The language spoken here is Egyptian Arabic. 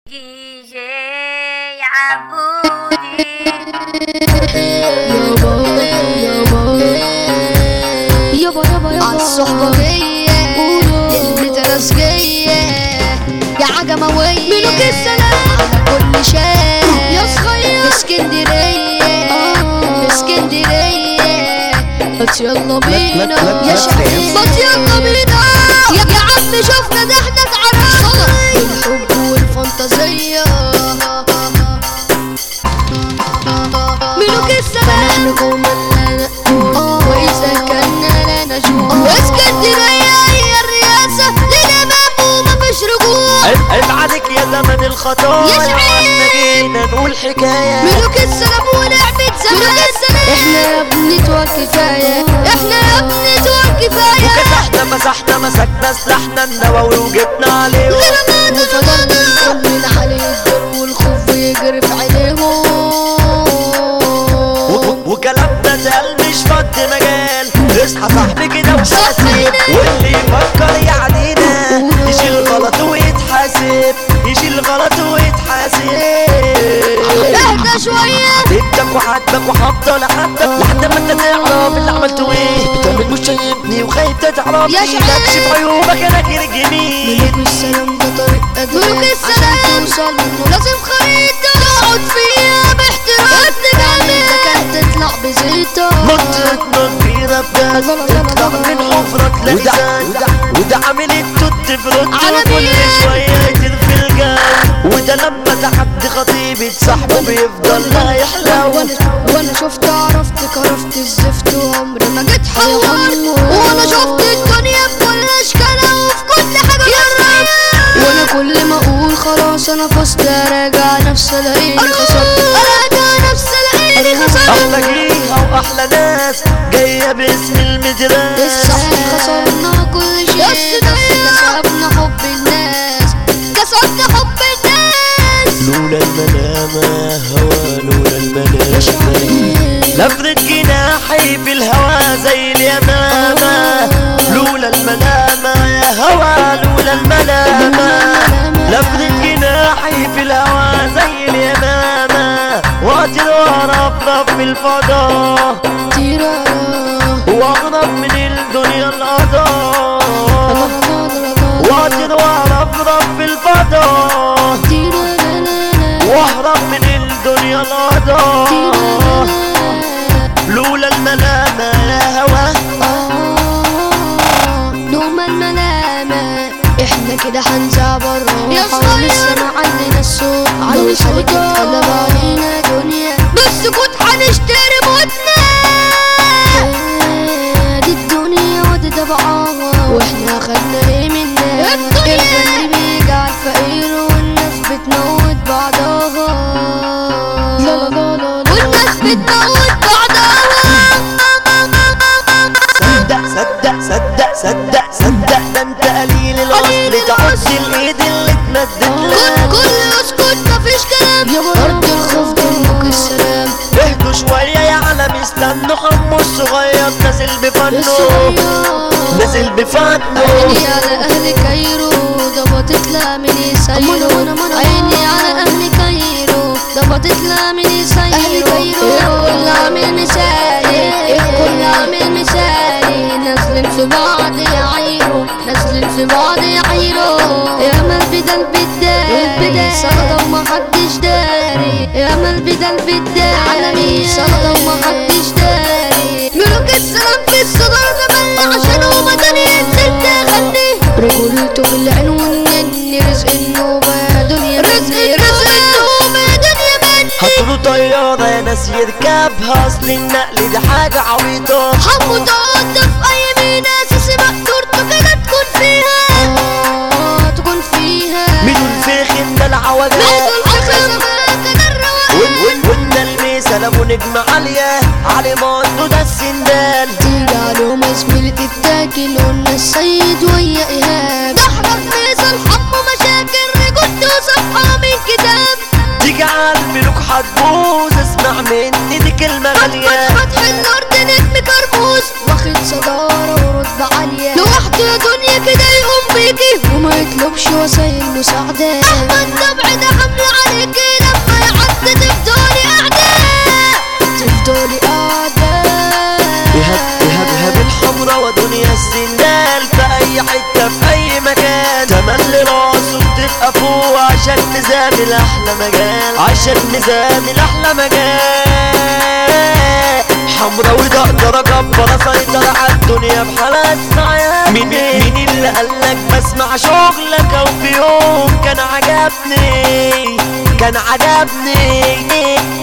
دي جي عبودي يابا يابا يابا عالصحبة جاية البترسجية يا عجموية ملوك السلام على كل شارع يا صغير اسكندرية اسكندرية بس يلا بينا يا شعبي بس يلا بينا يا يا عم شوفنا ده احنا اتعرفنا الحب والفانتازية ملوك السلام قومنا نقول وإذا كنا لا نجوع واسكندرية هي الرئاسة للأمام ومفيش رجوع ابعدك يا زمن الخطايا يا شعيب. احنا جينا نقول حكاية ملوك السلام ونعمة زمان احنا يا ابني توع كفاية احنا يا ابني توع كفاية وكسحنا مسحنا مسكنا سلاحنا النووي وجبنا عليه وفضلنا نقول من عليه الدور والخوف يجري في عينيهم و- وكلامنا سأل مش فض مجال اصحى صاحبي كده وحاسب واللي يفكر يعدينا يشيل غلط ويتحاسب يشيل غلط ويتحاسب اهدى شوية بدك وحدك وهفضل احبك لحد ما انت تعرف اللي عملته ايه بتعمل مش شايفني وخايف تعرف يا شعيب. تكشف عيوبك انا كده جميل ملوك السلام ده طريق قديم ملوك السلام عشان توصل له لازم خريطة تقعد فيها باحترام خريطتك تطلع بزيطة نط نط فينا بجد اطلع من حفرك لسان وده عامل التوت في رد على كل مين؟ شوية يطير في الجو وده لما تحدي خطيبة صاحبه بيفضل لا يحلو وانا وانا شفت عرفت كرفت الزفت وعمري ما جيت حورت وانا شفت الدنيا بكل اشكالها وفي كل حاجه جربت وانا كل ما اقول خلاص انا فزت اراجع نفسي الاقيني خسرت اراجع نفسي الاقيني خسرت احلى جيها واحلى ناس جاية باسم المدراس الصح خسرنا كل شيء بس كسبنا حب الناس كسبنا حب الناس لولا الملامة هوا لولا الملامة لفرد جناحي في الهوا زي اليمامة لولا الملامة يا هوا لولا الملامة لفرد جناحي في الهوا زي اليمامة واطير وارفرف في الفضاء تيرارا واغرب من الدنيا القضاء واطير وارفرف في الفضاء واهرب من الدنيا القضاء لولا الملامة يا هوا دوما الملامة احنا كده هنزع برا يا صغير لسه ما عندنا السوق على الحركة اتقلب علينا دنيا بالسكوت هنشتري موتنا دي الدنيا ودي تبعها واحنا خدنا ايه منها الغني بيجعل فقير والناس بتموت بعضها لا لا لا لا والناس بتموت بعضها صدق صدق صدق صدق صدق ده انت قليل الاصل تعد الايد اللي اتمدت كل لك كل اسكت مفيش كلام يا ارض الخوف دمك السلام اهدوا شوية يا عالم استنوا حمو الصغير نازل بفنه نازل بفنه عيني على اهل كايرو ضبطت لا من يسيرو عيني على اهل كايرو ضبطت لا من يسيرو الكل عامل مثالي الكل عامل مثالي نازلين في بعض يعيروا نازلين في بعض يعيروا يا ما البدل بالداري سلطة ومحدش داري يا ما البدل بالداري عالمي سلطة ومحدش داري ملوك السلام في الصدر تملى عشان هو مدني ينزل تغني رجولته في العين والنني رزق النوبة يا دنيا رزق رزق النوبة يا دنيا مني هاتوا طيارة يا ناس يركبها اصل النقل دي حاجة عبيطة حمو تقعد في اي مينا اساسي مقدورته كده تكون فيها آه، تكون فيها مين الفخم ده العوجات وإن الميسة لابو نجم عالية علي مانتو ده السندال تيجي عليهم زميلة تتاكل قلنا السيد ويا ايهاب نحرق ميزة الحم مشاكل رجلت وصفحة من كتاب تيجي عالملوك هتبوظ اسمع مني دي كلمة غالية فتح الارض نجم كرموز واخد صدارة ورتبة عالية لوحده يا دنيا كده يقوم بيكي وما تطلبش وسائل مساعدة الطبع ده حمل عليك لما يعد تفضلي أعداء تفضلي أعداء إيهاب إيهاب إيهاب الحمرا ودنيا السندال في أي حتة في أي مكان تملي راسه بتبقى فوق عشان نزامل أحلى مجال عشان نزامل أحلى مجال حمرا وده اكبر اسيطر على الدنيا بحالها اسمعها مين مين اللي قالك بسمع شغلك او في يوم كان عجبني كان عجبني